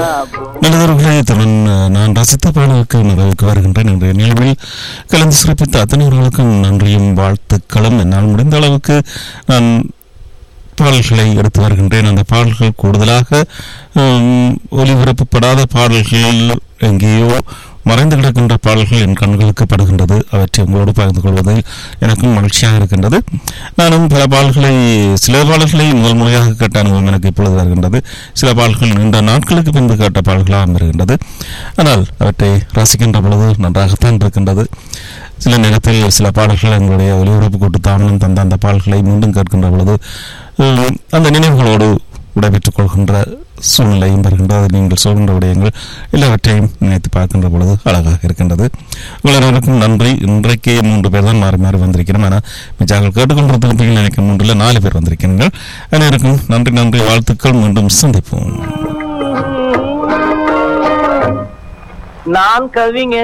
நல்லவர்களே இத்துடன் நான் ரசித்த பாடலுக்கு நிறைவுக்கு வருகின்றேன் இன்றைய நிகழ்வில் கலந்து சிறப்பித்த அத்தனைவர்களுக்கும் நன்றியும் வாழ்த்துக்களும் என்னால் முடிந்த அளவுக்கு நான் பாடல்களை எடுத்து வருகின்றேன் அந்த பாடல்கள் கூடுதலாக ஹம், ஒலிபரப்பப்படாத பாடல்கள் எங்கேயோ மறைந்து கிடக்கின்ற பாடல்கள் என் கண்களுக்கு படுகின்றது அவற்றை உங்களோடு பகிர்ந்து கொள்வதில் எனக்கும் மகிழ்ச்சியாக இருக்கின்றது நானும் பல பாடல்களை சில பாடல்களை முதல் முறையாக கேட்ட அனுபவம் எனக்கு இப்பொழுது வருகின்றது சில பாடல்கள் நீண்ட நாட்களுக்கு பின்பு கேட்ட பாடல்களாக வருகின்றது ஆனால் அவற்றை ரசிக்கின்ற பொழுது நன்றாகத்தான் இருக்கின்றது சில நேரத்தில் சில பாடல்கள் எங்களுடைய ஒலிபரப்பு கூட்டு தாமனம் தந்த அந்த பாடல்களை மீண்டும் கேட்கின்ற பொழுது ஹம், அந்த நினைவுகளோடு விடைபெற்றுக் கொள்கின்ற சூழ்நிலையும் வருகின்றது நீங்கள் சொல்கின்ற விடயங்கள் எல்லாவற்றையும் நினைத்து பார்க்கின்ற பொழுது அழகாக இருக்கின்றது உங்கள் அனைவருக்கும் நன்றி இன்றைக்கே மூன்று பேர் தான் மாறி மாறி வந்திருக்கிறோம் ஆனால் மிச்சாக்கள் கேட்டுக்கொண்டிருப்பீர்கள் நினைக்க மூன்றில் நாலு பேர் வந்திருக்கிறீர்கள் அனைவருக்கும் நன்றி நன்றி வாழ்த்துக்கள் மீண்டும் சந்திப்போம் நான் கவிஞன்